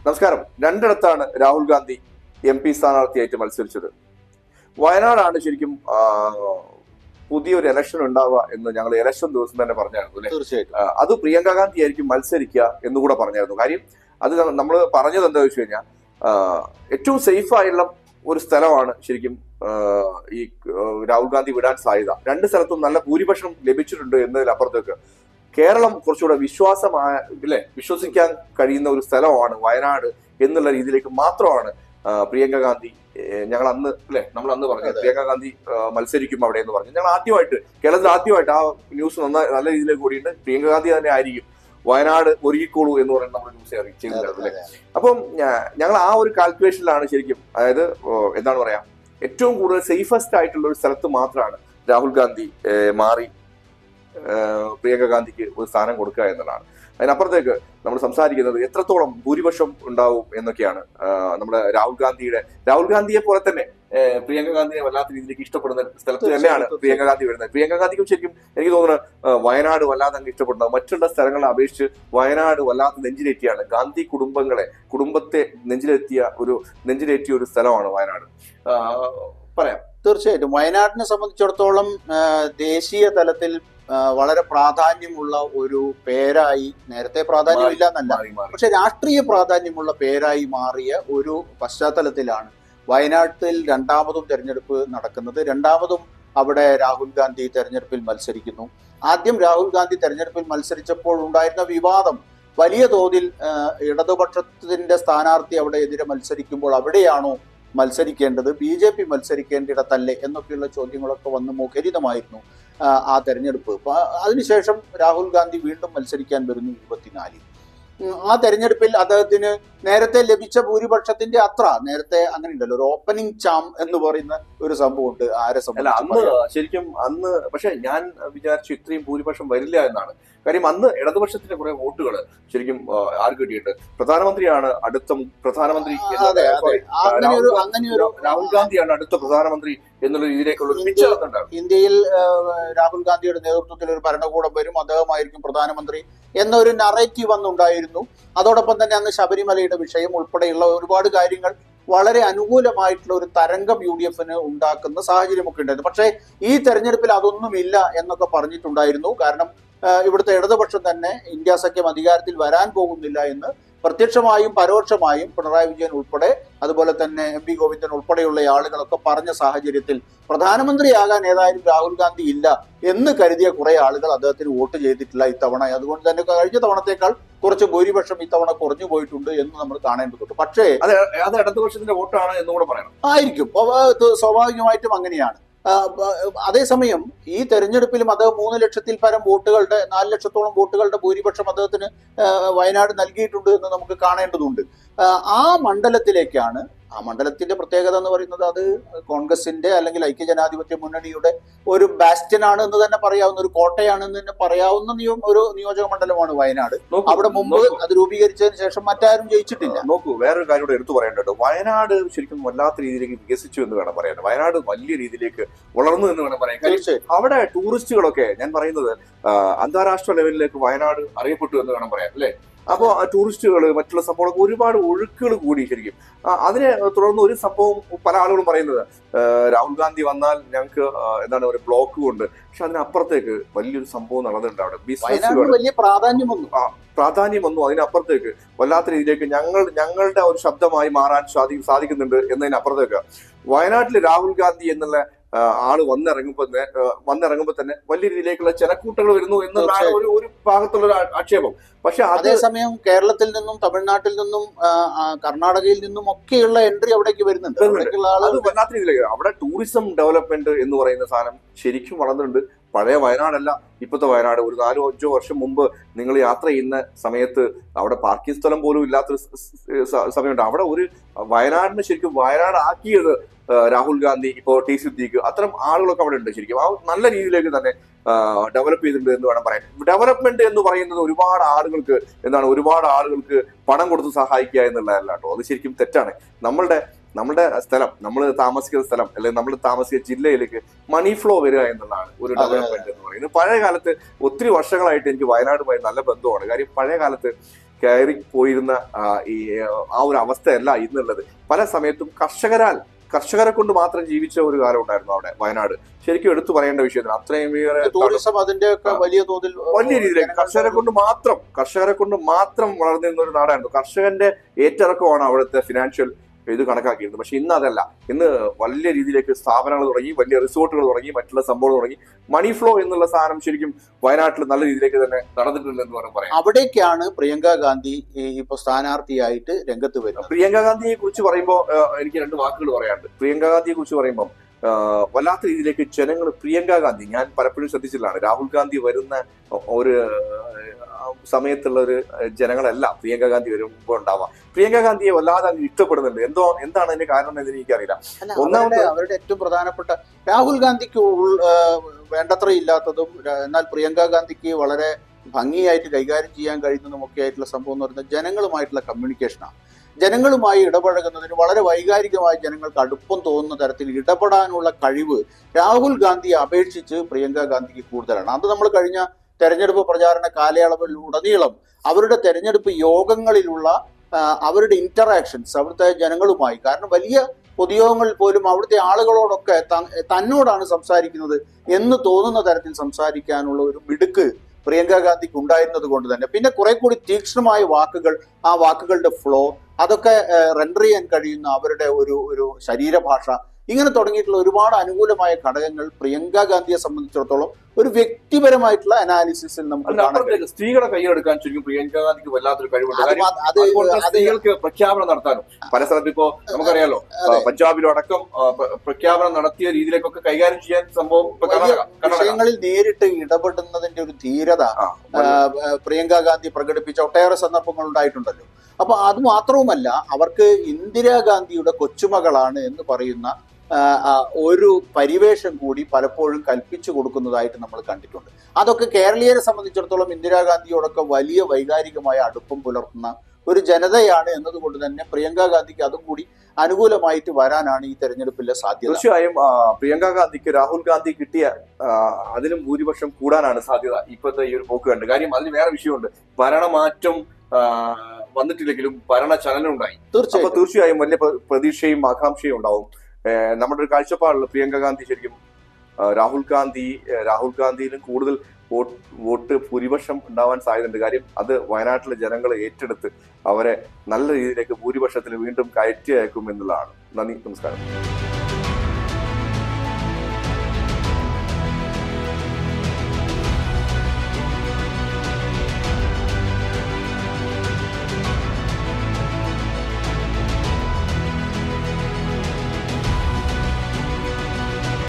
നമസ്കാരം രണ്ടിടത്താണ് Rahul Gandhi M P സ്ഥാനാർത്ഥിയായിട്ട് മത്സരിച്ചത് വയനാടാണ് ശരിക്കും ആ, പുതിയൊരു ഇലക്ഷൻ ഉണ്ടാവുക എന്ന് ഞങ്ങൾ ഇലക്ഷൻ ദിവസം തന്നെ പറഞ്ഞായിരുന്നു അല്ലെ തീർച്ചയായിട്ടും അത് പ്രിയങ്ക ഗാന്ധി ആയിരിക്കും മത്സരിക്കുക എന്നുകൂടെ പറഞ്ഞായിരുന്നു കാര്യം അത് നമ്മൾ പറഞ്ഞത് എന്താ വെച്ച് കഴിഞ്ഞാൽ ഏറ്റവും സേഫ് ആയുള്ള ഒരു സ്ഥലമാണ് ശരിക്കും ആ, ഈ ആ, രാഹുൽ ഗാന്ധി വിടാൻ സാധ്യത രണ്ട് സ്ഥലത്തും നല്ല ഭൂരിപക്ഷം ലഭിച്ചിട്ടുണ്ട് എന്നതിലപ്പുറത്തേക്ക് കേരളം കുറച്ചുകൂടെ വിശ്വാസമായ ഇല്ലേ വിശ്വസിക്കാൻ കഴിയുന്ന ഒരു സ്ഥലമാണ് വയനാട് എന്നുള്ള രീതിയിലേക്ക് മാത്രമാണ് ആ, പ്രിയങ്ക ഗാന്ധി ഏഹ്, ഞങ്ങൾ അന്ന് അല്ലെ നമ്മൾ അന്ന് പറഞ്ഞു അതെ. പ്രിയങ്ക ഗാന്ധി ആ, മത്സരിക്കും അവിടെ എന്ന് പറഞ്ഞു ഞങ്ങൾ ആദ്യമായിട്ട് കേരളത്തിൽ ആദ്യമായിട്ട് ആ ന്യൂസ് നന്നായി നല്ല രീതിയിലേക്ക് കൂടിയിട്ട് പ്രിയങ്ക ഗാന്ധി തന്നെ ആയിരിക്കും വയനാട് ഒരുക്കിക്കോളൂ എന്ന് പറയുന്ന നമ്മൾ ന്യൂസ് ചെയ്തിട്ടുണ്ടായിരുന്നു അല്ലെ അപ്പം ഞാ- ഞങ്ങൾ ആ ഒരു കാൽക്കുലേഷനിലാണ് ശരിക്കും അതായത് ഓ, എന്താണ് പറയാ ഏറ്റവും കൂടുതൽ സേഫസ്റ്റ് ആയിട്ടുള്ള ഒരു സ്ഥലത്ത് മാത്രമാണ് രാഹുൽ ഗാന്ധി ഏഹ്, മാറി ഏഹ്, പ്രിയങ്ക ഗാന്ധിക്ക് ഒരു സ്ഥാനം കൊടുക്കുക എന്നുള്ളതാണ് അതിനപ്പുറത്തേക്ക് നമ്മൾ സംസാരിക്കുന്നത് എത്രത്തോളം ഭൂരിപക്ഷം ഉണ്ടാവും എന്നൊക്കെയാണ് ആഹ്, നമ്മുടെ രാഹുൽ ഗാന്ധിയുടെ രാഹുൽ ഗാന്ധിയെ പോലെ തന്നെ ഏഹ്, പ്രിയങ്ക ഗാന്ധിയെ വല്ലാത്ത രീതിയിലേക്ക് ഇഷ്ടപ്പെടുന്ന സ്ഥലത്ത് തന്നെയാണ് തീർച്ചയായും. പ്രിയങ്ക ഗാന്ധി വരുന്നത് പ്രിയങ്ക ഗാന്ധിക്കും ശരിക്കും എനിക്ക് തോന്നുന്നു ആഹ്, വയനാട് വല്ലാതെ അങ്ങ് ഇഷ്ടപ്പെടുന്നത് മറ്റുള്ള സ്ഥലങ്ങളെ അപേക്ഷിച്ച് വയനാട് വല്ലാത്ത നെഞ്ചിലേറ്റിയാണ് ഗാന്ധി കുടുംബങ്ങളെ കുടുംബത്തെ നെഞ്ചിലെത്തിയ ഒരു നെഞ്ചിലേറ്റിയ ഒരു സ്ഥലമാണ് വയനാട് ആഹ്, പറയാം തീർച്ചയായിട്ടും വയനാടിനെ സംബന്ധിച്ചിടത്തോളം ആ, ദേശീയ തലത്തിൽ ആ, വളരെ പ്രാധാന്യമുള്ള ഒരു പേരായി നേരത്തെ പ്രാധാന്യമില്ല എന്നല്ല മാറി മാറി പക്ഷെ രാഷ്ട്രീയ പ്രാധാന്യമുള്ള പേരായി മാറിയ ഒരു പശ്ചാത്തലത്തിലാണ് വയനാട്ടിൽ രണ്ടാമതും തെരഞ്ഞെടുപ്പ് നടക്കുന്നത് രണ്ടാമതും അവിടെ രാഹുൽ ഗാന്ധി തെരഞ്ഞെടുപ്പിൽ മത്സരിക്കുന്നു ആദ്യം രാഹുൽ ഗാന്ധി തെരഞ്ഞെടുപ്പിൽ മത്സരിച്ചപ്പോൾ ഉണ്ടായിരുന്ന വിവാദം വലിയ തോതിൽ ആ, ഇടതുപക്ഷത്തിന്റെ സ്ഥാനാർത്ഥി അവിടെ എതിരെ മത്സരിക്കുമ്പോൾ അവിടെയാണോ മത്സരിക്കേണ്ടത് ബി ജെ പി മത്സരിക്കേണ്ടിടത്തല്ലേ എന്നൊക്കെയുള്ള ചോദ്യങ്ങളൊക്കെ വന്ന് മുഖരിതമായിരുന്നു ആ, ആ തെരഞ്ഞെടുപ്പ് അപ്പൊ അതിനുശേഷം രാഹുൽ ഗാന്ധി വീണ്ടും മത്സരിക്കാൻ വരുന്നു ഇരുപത്തിനാലിൽ ഉം, ആ തെരഞ്ഞെടുപ്പിൽ അദ്ദേഹത്തിന് നേരത്തെ ലഭിച്ച ഭൂരിപക്ഷത്തിന്റെ അത്ര നേരത്തെ അങ്ങനെ ഉണ്ടല്ലോ ഒരു ഓപ്പണിംഗ് ചാം എന്ന് പറയുന്ന ഒരു സംഭവമുണ്ട് ആരെ അല്ല അന്ന് സംബന്ധിച്ച് ശരിക്കും അന്ന് പക്ഷെ ഞാൻ വിചാരിച്ചു ഇത്രയും ഭൂരിപക്ഷം വരില്ല എന്നാണ് കാര്യം അന്ന് ഇടതുപക്ഷത്തിന്റെ കുറെ വോട്ടുകൾ ശരിക്കും ആ, ആർക്ക് കിട്ടിയിട്ട് പ്രധാനമന്ത്രിയാണ് അടുത്ത മു- പ്രധാനമന്ത്രി എന്നുള്ള- അതെ അതെ sorry, ആ, അങ്ങനെ രാഹുൽ ഒരു ഗാന്ധി- അങ്ങനെ ഒരു രാഹുൽ ഗാന്ധിയാണ് അടുത്ത പ്രധാനമന്ത്രി എന്നുള്ള രീതിയിലേക്കുള്ള ഒരു ഇന്ത്യ- പിക്ചർ ഉണ്ടായിരുന്നു ഇന്ത്യയിൽ ആ, രാഹുൽ ഗാന്ധിയുടെ നേതൃത്വത്തിൽ ഒരു ഭരണകൂടം വരും അദ്ദേഹമായിരിക്കും പ്രധാനമന്ത്രി എന്നൊരു നറേറ്റീവ് അന്നുണ്ടായിരുന്നു അതോടൊപ്പം തന്നെ അന്ന് ശബരിമലയുടെ വിഷയം ഉൾപ്പെടെയുള്ള ഒരുപാട് കാര്യങ്ങൾ വളരെ അനുകൂലമായിട്ടുള്ള ഒരു തരംഗം യു ഡി എഫിന് ഉണ്ടാക്കുന്ന സാഹചര്യമൊക്കെ ഉണ്ടായിരുന്നു പക്ഷേ ഈ തെരഞ്ഞെടുപ്പിൽ അതൊന്നുമില്ല എന്നൊക്കെ പറഞ്ഞിട്ടുണ്ടായിരുന്നു കാരണം ആ, ഇവിടുത്തെ ഇടതുപക്ഷം തന്നെ ഇന്ത്യ സഖ്യം അധികാരത്തിൽ വരാൻ പോകുന്നില്ല എന്ന് പ്രത്യക്ഷമായും പരോക്ഷമായും പിണറായി വിജയൻ ഉൾപ്പെടെ അതുപോലെ തന്നെ എം പി ഗോവിന്ദൻ ഉൾപ്പെടെയുള്ള ആളുകളൊക്കെ പറഞ്ഞ സാഹചര്യത്തിൽ പ്രധാനമന്ത്രിയാകാൻ ഏതായാലും രാഹുൽ ഗാന്ധി ഇല്ല എന്ന് കരുതിയ കുറെ ആളുകൾ അദ്ദേഹത്തിന് വോട്ട് ചെയ്തിട്ടില്ല ഇത്തവണ അതുകൊണ്ട് തന്നെ കഴിഞ്ഞ തവണത്തേക്കാൾ കുറച്ച് ഭൂരിപക്ഷം ഇത്തവണ കുറഞ്ഞു പോയിട്ടുണ്ട് എന്ന് നമ്മൾ കാണേണ്ടതുണ്ട് പക്ഷേ അത് അത് ഇടതുപക്ഷത്തിന്റെ വോട്ടാണ് എന്നുകൂടെ പറയണം ആയിരിക്കും അപ്പൊ അത് സ്വാഭാവികമായിട്ടും അങ്ങനെയാണ് ആ, ബ- അതേസമയം ഈ തെരഞ്ഞെടുപ്പിലും അദ്ദേഹം മൂന്ന് ലക്ഷത്തിൽ പരം വോട്ടുകളുടെ നാല് ലക്ഷത്തോളം വോട്ടുകളുടെ ഭൂരിപക്ഷം അദ്ദേഹത്തിന് ആ, വയനാട് നൽകിയിട്ടുണ്ട് എന്ന് നമുക്ക് കാണേണ്ടതുണ്ട് ആ, ആ മണ്ഡലത്തിലേക്കാണ് ആ മണ്ഡലത്തിന്റെ പ്രത്യേകത എന്ന് പറയുന്നത് അത് കോൺഗ്രസിന്റെ അല്ലെങ്കിൽ ഐക്യജനാധിപത്യ മുന്നണിയുടെ ഒരു ബാസ്റ്റ്യനാണ് എന്ന് തന്നെ പറയാവുന്ന ഒരു കോട്ടയാണ് എന്ന് തന്നെ പറയാവുന്ന നിയോ ഒരു നിയോജക മണ്ഡലമാണ് വയനാട് നോക്കൂ, അവിടെ മുമ്പ് നോക്കൂ. അത് രൂപീകരിച്ചതിന് ശേഷം മറ്റാരും ജയിച്ചിട്ടില്ല നോക്കൂ വേറൊരു കാര്യം കൂടെ എടുത്തു പറയേണ്ടത് വയനാട് ശരിക്കും വല്ലാത്ത രീതിയിലേക്ക് വികസിച്ചു എന്ന് വേണം പറയാൻ വയനാട് വലിയ രീതിയിലേക്ക് വളർന്നു എന്ന് വേണം പറയാൻ കാര്യം തീർച്ചയായും അവിടെ ടൂറിസ്റ്റുകളൊക്കെ ഞാൻ പറയുന്നത് ആ, അന്താരാഷ്ട്ര ലെവലിലേക്ക് വയനാട് അറിയപ്പെട്ടു എന്ന് വേണം പറയാൻ അല്ലെ അപ്പോൾ ആ ടൂറിസ്റ്റുകൾ മറ്റുള്ള സംഭവങ്ങളൊക്കെ ഒരുപാട് ഒഴുക്കുകൾ കൂടി ശരിക്കും ആ, അതിനെ തുടർന്ന് ഒരു സംഭവം പല ആളുകളും പറയുന്നത് ആ, രാഹുൽ ഗാന്ധി വന്നാൽ ഞങ്ങൾക്ക് ആ, എന്താണ് ഒരു ബ്ലോക്ക് കൊണ്ട് പക്ഷെ അതിനപ്പുറത്തേക്ക് വലിയൊരു സംഭവം നടന്നിട്ടുണ്ട് അവിടെ വയനാടിന് ബിസിനസ്സുകൾ വലിയ പ്രാധാന്യം വന്നു പ്രാധാന്യം വന്നു അതിനപ്പുറത്തേക്ക് വല്ലാത്ത രീതിയിലേക്ക് ഞങ്ങൾ ഞങ്ങളുടെ ഒരു ശബ്ദമായി മാറാൻ സാധി സാധിക്കുന്നുണ്ട് എന്നതിനപ്പുറത്തേക്ക് വയനാട്ടിൽ രാഹുൽ ഗാന്ധി എന്നുള്ള ആ, ആള് വന്നിറങ്ങുമ്പോൾ തന്നെ ആ, വന്നിറങ്ങുമ്പോൾ തന്നെ വലിയ രീതിയിലേക്കുള്ള ജനക്കൂട്ടങ്ങൾ വരുന്നു എന്നുള്ളതാണ് ഒരു ഒരു ഭാഗത്തുള്ള ഒരു ആ- ആക്ഷേപം പക്ഷെ അത് അതേസമയം കേരളത്തിൽ നിന്നും തമിഴ്നാട്ടിൽ നിന്നും ആ, ആ, കർണാടകയിൽ നിന്നും ഒക്കെയുള്ള എൻട്രി അവിടേക്ക് വരുന്നുണ്ട് വരുന്നുണ്ട്. അവിടേക്കുള്ള അത് ആളുകൾ വല്ലാത്ത രീതിയിലേക്ക് അവിടെ ടൂറിസം ഡെവലപ്മെന്റ് എന്ന് പറയുന്ന സാധനം ശരിക്കും വളർന്നിട്ടുണ്ട് പഴയ വയനാടല്ല ഇപ്പോഴത്തെ വയനാട് ഒരു നാലോ അഞ്ചോ വർഷം മുമ്പ് നിങ്ങൾ യാത്ര ചെയ്യുന്ന സമയത്ത് അവിടെ പാർക്കിംഗ് സ്ഥലം പോലും ഇല്ലാത്തൊരു സ- സ- സ- സമയമുണ്ട് അവിടെ ഒരു വയനാടിന് ശരിക്കും വയനാട് ആക്കിയത് ആ, രാഹുൽ ഗാന്ധി ഇപ്പോ ടി സിദ്ദീഖ് അത്തരം ആളുകളൊക്കെ അവിടെ ഉണ്ട് ശരിക്കും ആ നല്ല രീതിയിലേക്ക് തന്നെ ഡെവലപ്പ് ചെയ്തിട്ടുണ്ട് എന്ന് വേണം പറയാൻ ഡെവലപ്മെന്റ് എന്ന് പറയുന്നത് ഒരുപാട് ആളുകൾക്ക് എന്താണ് ഒരുപാട് ആളുകൾക്ക് പണം കൊടുത്ത് സഹായിക്കുക എന്നുള്ളതല്ല കേട്ടോ അത് ശരിക്കും തെറ്റാണ് നമ്മളുടെ നമ്മുടെ സ്ഥലം നമ്മൾ താമസിക്കുന്ന സ്ഥലം അല്ലെങ്കിൽ നമ്മൾ താമസിക്കുന്ന ജില്ലയിലേക്ക് മണി ഫ്ലോ വരിക എന്നുള്ളതാണ് ഒരു അതെ, ഡെവലപ്മെന്റ് എന്ന് പറയുന്നത് പഴയ കാലത്ത് ഒത്തിരി വർഷങ്ങളായിട്ട് എനിക്ക് വയനാടുമായി നല്ല ബന്ധമാണ് കാര്യം പഴയ കാലത്ത് കയറി പോയിരുന്ന ആ, ഈ ആ ഒരു അവസ്ഥയല്ല ഇന്നുള്ളത് പല സമയത്തും കർഷകരാൽ കർഷകരെ കൊണ്ട് മാത്രം ജീവിച്ച ഒരു കാലം ഉണ്ടായിരുന്നു അവിടെ വയനാട് ശരിക്കും എടുത്തു പറയേണ്ട വിഷയത്തിന് അത്രയും ഏറെ ടൂറിസം അതിന്റെ ഒക്കെ ആ. വലിയ തോതിൽ വലിയ രീതിയിലേക്ക് കർഷകരെ കൊണ്ട് മാത്രം കർഷകരെ കൊണ്ട് മാത്രം വളർന്നിരുന്ന ഒരു നാടായിരുന്നു കർഷകന്റെ ഏറ്റിറക്കമാണ് അവിടുത്തെ ഫിനാൻഷ്യൽ ഇത് കണക്കാക്കിയിരുന്നത് പക്ഷെ ഇന്ന് അതല്ല ഇന്ന് വലിയ രീതിയിലേക്ക് സ്ഥാപനങ്ങൾ തുടങ്ങി വലിയ റിസോർട്ടുകൾ തുടങ്ങി മറ്റുള്ള സംഭവങ്ങൾ തുടങ്ങി മണി ഫ്ലോ എന്നുള്ള സാധനം ശരിക്കും വയനാട്ടിൽ നല്ല രീതിയിലേക്ക് തന്നെ നടന്നിട്ടുണ്ട് എന്ന് വേണം പറയാം അവിടേക്കാണ് പ്രിയങ്ക ഗാന്ധി ഈ ഇപ്പൊ സ്ഥാനാർത്ഥിയായിട്ട് രംഗത്ത് വരുന്നത് പ്രിയങ്ക ഗാന്ധിയെ കുറിച്ച് പറയുമ്പോൾ എനിക്ക് രണ്ട് വാക്കുകൾ പറയാനുണ്ട് പ്രിയങ്ക ഗാന്ധിയെ കുറിച്ച് പറയുമ്പോൾ വല്ലാത്ത രീതിയിലേക്ക് ജനങ്ങൾ പ്രിയങ്ക ഗാന്ധി ഞാൻ പലപ്പോഴും ശ്രദ്ധിച്ചിട്ടുള്ളതാണ് രാഹുൽ ഗാന്ധി വരുന്ന ഒരു ആ, സമയത്തുള്ള ഒരു ജനങ്ങളല്ല പ്രിയങ്ക ഗാന്ധി വരുമ്പോൾ ഉണ്ടാവാം പ്രിയങ്ക ഗാന്ധിയെ വല്ലാതെ അങ്ങ് ഇഷ്ടപ്പെടുന്നുണ്ട് എന്തോ എന്താണ് അതിന്റെ കാരണം എന്ന് എനിക്കറിയില്ല അല്ല, ഒന്നാമത് അവരുടെ അവരുടെ ഏറ്റവും പ്രധാനപ്പെട്ട രാഹുൽ ഗാന്ധിക്ക് ഉൾ- ആ, വേണ്ടത്ര ഇല്ലാത്തതും ര- എന്നാൽ പ്രിയങ്ക ഗാന്ധിക്ക് വളരെ ഭംഗിയായിട്ട് കൈകാര്യം ചെയ്യാൻ കഴിയുന്നതും ഒക്കെ ആയിട്ടുള്ള സംഭവം എന്ന് പറയുന്നത് ജനങ്ങളുമായിട്ടുള്ള കമ്മ്യൂണിക്കേഷനാണ് ജനങ്ങളുമായി ഇടപഴകുന്നതിന് വളരെ വൈകാരികമായി ജനങ്ങൾക്ക് അടുപ്പം തോന്നുന്ന തരത്തിൽ ഇടപെടാനുള്ള കഴിവ് രാഹുൽ ഗാന്ധിയെ അപേക്ഷിച്ച് പ്രിയങ്ക ഗാന്ധിക്ക് കൂടുതലാണ് അത് നമ്മൾ കഴിഞ്ഞ തെരഞ്ഞെടുപ്പ് പ്രചാരണ കാലയളവിൽ ഉടനീളം അവരുടെ തെരഞ്ഞെടുപ്പ് യോഗങ്ങളിലുള്ള ആ, അവരുടെ ഇന്ററാക്ഷൻസ് അവിടുത്തെ ജനങ്ങളുമായി കാരണം വലിയ പൊതുയോഗങ്ങളിൽ പോലും അവിടുത്തെ ആളുകളോടൊക്കെ ത- തന്നോടാണ് സംസാരിക്കുന്നത് എന്ന് തോന്നുന്ന തരത്തിൽ സംസാരിക്കാനുള്ള ഒരു മിടുക്ക് പ്രിയങ്ക ഗാന്ധിക്ക് ഉണ്ടായിരുന്നത് കൊണ്ട് തന്നെ പിന്നെ കുറെ കൂടി തീക്ഷ്ണമായ വാക്കുകൾ ആ വാക്കുകളുടെ ഫ്ലോ അതൊക്കെ റെൻഡർ ചെയ്യാൻ കഴിയുന്ന അവരുടെ ഒരു ഒരു ശരീരഭാഷ ഇങ്ങനെ തുടങ്ങിയിട്ടുള്ള ഒരുപാട് അനുകൂലമായ ഘടകങ്ങൾ പ്രിയങ്ക ഗാന്ധിയെ സംബന്ധിച്ചിടത്തോളം ഒരു വ്യക്തിപരമായിട്ടുള്ള അനാലിസിസിൽ നമുക്ക് കാണാൻ കഴിയും. അതിനപ്പുറത്തേക്ക് സ്ത്രീകളെ കൈയെടുക്കാൻ ശരിക്കും പ്രിയങ്ക ഗാന്ധിക്ക് വല്ലാത്തൊരു കഴിവുണ്ട് അത് കാര്യം മാ- അത് അതുപോലെ തന്നെ അത് സ്ത്രീകൾക്ക് പ്രഖ്യാപനം നടത്താനും പല സ്ഥലത്ത് ഇപ്പോ നമുക്കറിയാലോ അതെ. പഞ്ചാബിലും അടക്കം ആ, പ്ര- പ്രഖ്യാപനം നടത്തിയ രീതിയിലേക്കൊക്കെ കൈകാര്യം ചെയ്യാൻ സംഭവം ഇപ്പൊ വലിയ കർണാടക കർണാടക വിഷയങ്ങളിൽ നേരിട്ട് ഇടപെടുന്നതിന്റെ ഒരു ധീരത ആ, ആ, പ്രിയങ്ക ഗാന്ധി പ്രകടിപ്പിച്ച ഒട്ടേറെ സന്ദർഭങ്ങൾ ഉണ്ടായിട്ടുണ്ടല്ലോ അപ്പൊ അത് മാത്രവുമല്ല അവർക്ക് ഇന്ദിരാഗാന്ധിയുടെ കൊച്ചുമകളാണ് എന്ന് പറയുന്ന ആ, ആ, ഒരു പരിവേഷം കൂടി പലപ്പോഴും കൽപ്പിച്ചു കൊടുക്കുന്നതായിട്ട് നമ്മൾ കണ്ടിട്ടുണ്ട് അതൊക്കെ കേരളീയരെ സംബന്ധിച്ചിടത്തോളം ഇന്ദിരാഗാന്ധിയോടൊക്കെ വലിയ വൈകാരികമായ അടുപ്പം പുലർത്തുന്ന ഒരു ജനതയാണ് എന്നതുകൊണ്ട് തന്നെ പ്രിയങ്ക ഗാന്ധിക്ക് അതും കൂടി അനുകൂലമായിട്ട് വരാനാണ് ഈ തെരഞ്ഞെടുപ്പിലെ സാധ്യത തീർച്ചയായും ആ, പ്രിയങ്ക ഗാന്ധിക്ക് രാഹുൽ ഗാന്ധി കിട്ടിയ ആ, അതിലും ഭൂരിപക്ഷം കൂടാനാണ് സാധ്യത ഇപ്പോഴത്തെ ഈ ഒരു പോക്ക് കണ്ട് കാര്യം അതിന് വേറെ വിഷയമുണ്ട് ഭരണമാറ്റം ആ, വന്നിട്ടില്ലെങ്കിലും ഭരണ ചലനം ഉണ്ടായി അപ്പൊ തീർച്ചയായും തീർച്ചയായും വലിയ പ്ര- പ്രതീക്ഷയും ആകാംക്ഷയും ഉണ്ടാവും ഏഹ് നമ്മുടെ ഒരു കാഴ്ചപ്പാടിൽ പ്രിയങ്ക ഗാന്ധി ശരിക്കും ആ, രാഹുൽ ഗാന്ധി ഏഹ് രാഹുൽ ഗാന്ധിയിലും കൂടുതൽ വോട്ട് വോട്ട് ഭൂരിപക്ഷം ഉണ്ടാവാൻ സാധ്യതയുണ്ട് കാര്യം അത് വയനാട്ടിലെ ജനങ്ങൾ ഏറ്റെടുത്ത് അവരെ നല്ല രീതിയിലേക്ക് ഭൂരിപക്ഷത്തിൽ വീണ്ടും കയറ്റി അയക്കും എന്നുള്ളതാണ് നന്ദി നമസ്കാരം